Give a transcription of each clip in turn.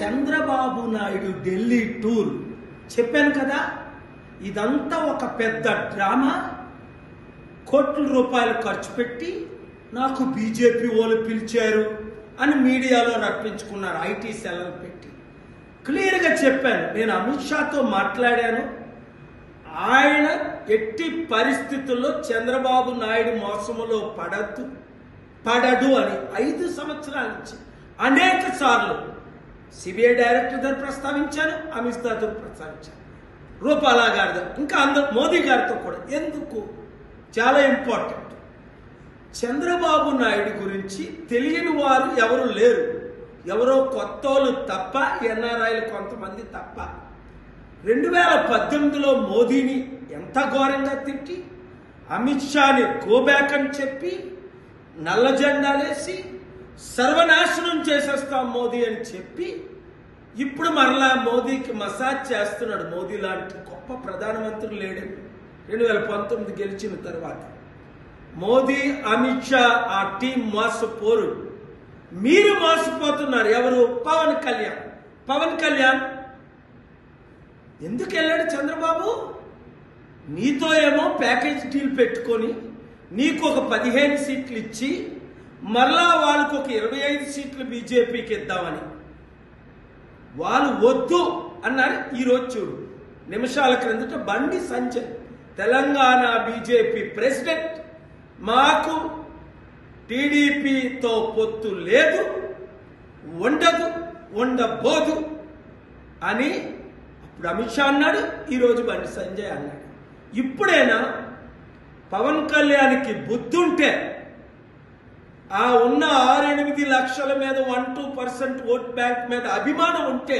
Chandrababu Naidu Delhi tour చెప్పాను కదా ఇదంతా ఒక పెద్ద డ్రామా కోట్ల రూపాయలు ఖర్చు పెట్టి నాకు బీజేపీ వాళ్ళు పిలిచారు అని మీడియాలో రప్పించుకున్నారు ఐటీ సెలవు పెట్టి క్లియర్గా చెప్పాను నేను అమిత్ షాతో మాట్లాడాను ఆయన ఎట్టి పరిస్థితుల్లో చంద్రబాబు నాయుడు మోసములో పడద్దు పడడు అని ఐదు సంవత్సరాల నుంచి అనేక సార్లు సిబిఐ డైరెక్టర్ దగ్గర ప్రస్తావించాను అమిత్ షా దగ్గర ప్రస్తావించాను రూపాలా గారి దగ్గర ఇంకా అందరు మోదీ గారితో కూడా ఎందుకు చాలా ఇంపార్టెంట్ చంద్రబాబు నాయుడు గురించి తెలియని వారు ఎవరు లేరు ఎవరో కొత్తోళ్ళు తప్ప ఎన్ఆర్ఐలు కొంతమంది తప్ప రెండు వేల పద్దెనిమిదిలో మోదీని ఎంత ఘోరంగా తిట్టి అమిత్ షాని గోబ్యాక్ అని చెప్పి నల్ల జెండాలేసి సర్వనాశనం చేసేస్తాం మోదీ అని చెప్పి ఇప్పుడు మరలా మోదీకి మసాజ్ చేస్తున్నాడు మోదీ లాంటి గొప్ప ప్రధానమంత్రి లేడు రెండు వేల పంతొమ్మిది గెలిచిన తర్వాత మోదీ అమిత్ షా ఆ టీం మోసపోరు మీరు మోసపోతున్నారు ఎవరు పవన్ కళ్యాణ్ పవన్ కళ్యాణ్ ఎందుకు వెళ్ళాడు చంద్రబాబు నీతో ఏమో ప్యాకేజ్ డీల్ పెట్టుకొని నీకు ఒక పదిహేను సీట్లు ఇచ్చి మరలా వాళ్ళకు ఒక ఇరవై ఐదు సీట్లు బీజేపీకి ఇద్దామని వాళ్ళు వద్దు అన్నారు ఈరోజు చూడు నిమిషాల క్రిందట బండి సంజయ్ తెలంగాణ బీజేపీ ప్రెసిడెంట్ మాకు టీడీపీతో పొత్తు లేదు ఉండదు ఉండబోదు అని అప్పుడు అమిత్ షా అన్నాడు ఈరోజు బండి సంజయ్ అన్నాడు ఇప్పుడైనా పవన్ కళ్యాణ్కి బుద్ధుంటే ఆ ఉన్న ఆరెనిమిది లక్షల మీద one two percent vote bank మీద అభిమానం ఉంటే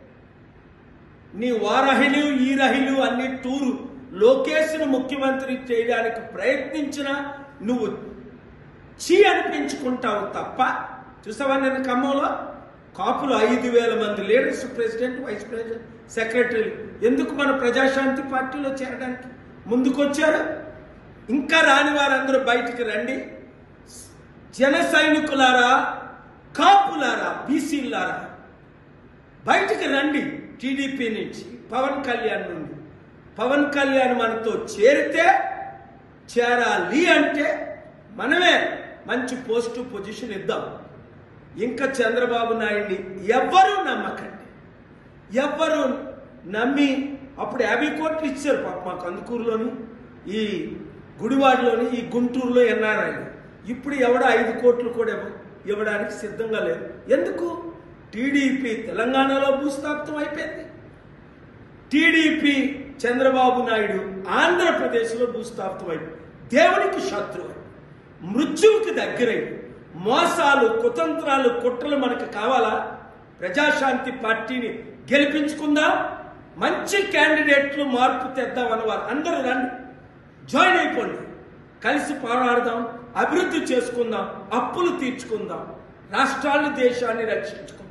నీ వారహిలు ఈ రహిలు అన్ని టూరు లోకేష్ను ముఖ్యమంత్రి చేయడానికి ప్రయత్నించినా నువ్వు చీ అనిపించుకుంటావు తప్ప చూసావా నేను ఖమ్మంలో కాపులు ఐదు వేల మంది లీడర్స్ ప్రెసిడెంట్ వైస్ ప్రెసిడెంట్ సెక్రటరీలు ఎందుకు మన ప్రజాశాంతి పార్టీలో చేరడానికి ముందుకొచ్చారు ఇంకా రాని వారందరూ బయటికి రండి జన సైనికులారా కాపులారా బీసీలారా బయటికి రండి టీడీపీ నుంచి పవన్ కళ్యాణ్ నుండి పవన్ కళ్యాణ్ మనతో చేరితే చేరాలి అంటే మనమే మంచి పోస్టు పొజిషన్ ఇద్దాం ఇంకా చంద్రబాబు నాయుడిని ఎవ్వరూ నమ్మకండి ఎవ్వరూ నమ్మి అప్పుడు యాభై కోట్లు ఇచ్చారు పాప మా కందుకూరులోని ఈ గుడివాడలోని ఈ గుంటూరులో ఎన్ఆర్ఐలు ఇప్పుడు ఎవడ ఐదు కోట్లు కూడా ఇవ్వ- ఇవ్వడానికి సిద్ధంగా లేదు ఎందుకు టీడీపీ తెలంగాణలో భూస్థాపితం అయిపోయింది టీడీపీ చంద్రబాబు నాయుడు ఆంధ్రప్రదేశ్లో భూస్థాపితం అయిపోయింది దేవునికి శత్రువు మృత్యువుకి దగ్గరై మోసాలు కుతంత్రాలు కుట్రలు మనకు కావాలా ప్రజాశాంతి పార్టీని గెలిపించుకుందాం మంచి క్యాండిడేట్లు మార్పు తెద్దాం అన్నవారు అందరూ రండి జాయిన్ అయిపోండి కలిసి పోరాడదాం అభివృద్ధి చేసుకుందాం అప్పులు తీర్చుకుందాం రాష్ట్రాన్ని దేశాన్ని రక్షించుకుందాం